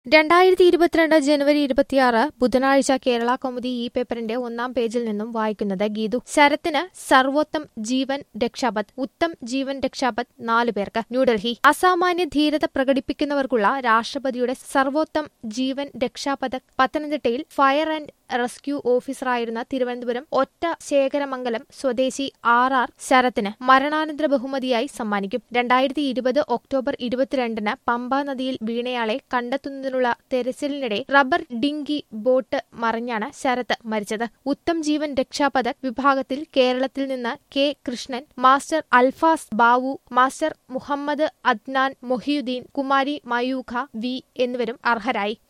രണ്ടായിരത്തി ഇരുപത്തിരണ്ട് ജനുവരി ഇരുപത്തിയാറ് ബുധനാഴ്ച കേരള കൗമുദി ഈ പേപ്പറിന്റെ ഒന്നാം പേജിൽ നിന്നും വായിക്കുന്നത് ഗീതു ശരത്തിന് സർവോത്തം ജീവൻ രക്ഷാപത് ഉത്തം ജീവൻ രക്ഷാപത് നാലു പേർക്ക് ന്യൂഡൽഹി അസാമാന്യ ധീരത പ്രകടിപ്പിക്കുന്നവർക്കുള്ള രാഷ്ട്രപതിയുടെ സർവോത്തം ജീവൻ രക്ഷാപതക് പത്തനംതിട്ടയിൽ ഫയർ ആൻഡ് റെസ്ക്യൂ ഓഫീസറായിരുന്ന തിരുവനന്തപുരം ഒറ്റ ശേഖരമംഗലം സ്വദേശി ആർ ആർ ശരത്തിന് മരണാനന്തര ബഹുമതിയായി സമ്മാനിക്കും രണ്ടായിരത്തി ഇരുപത് ഒക്ടോബർ ഇരുപത്തിരണ്ടിന് പമ്പ നദിയിൽ വീണയാളെ കണ്ടെത്തുന്നതിനുള്ള തെരച്ചിലിനിടെ റബ്ബർ ഡിങ്കി ബോട്ട് മറിഞ്ഞാണ് ശരത്ത് മരിച്ചത് ഉത്തം ജീവൻ രക്ഷാപതക് വിഭാഗത്തിൽ കേരളത്തിൽ നിന്ന് K Krishnan master Alfas Bavu master Muhammad Adnan Mohiyuddin Kumari Mayukha V എന്നിവരും അർഹരായി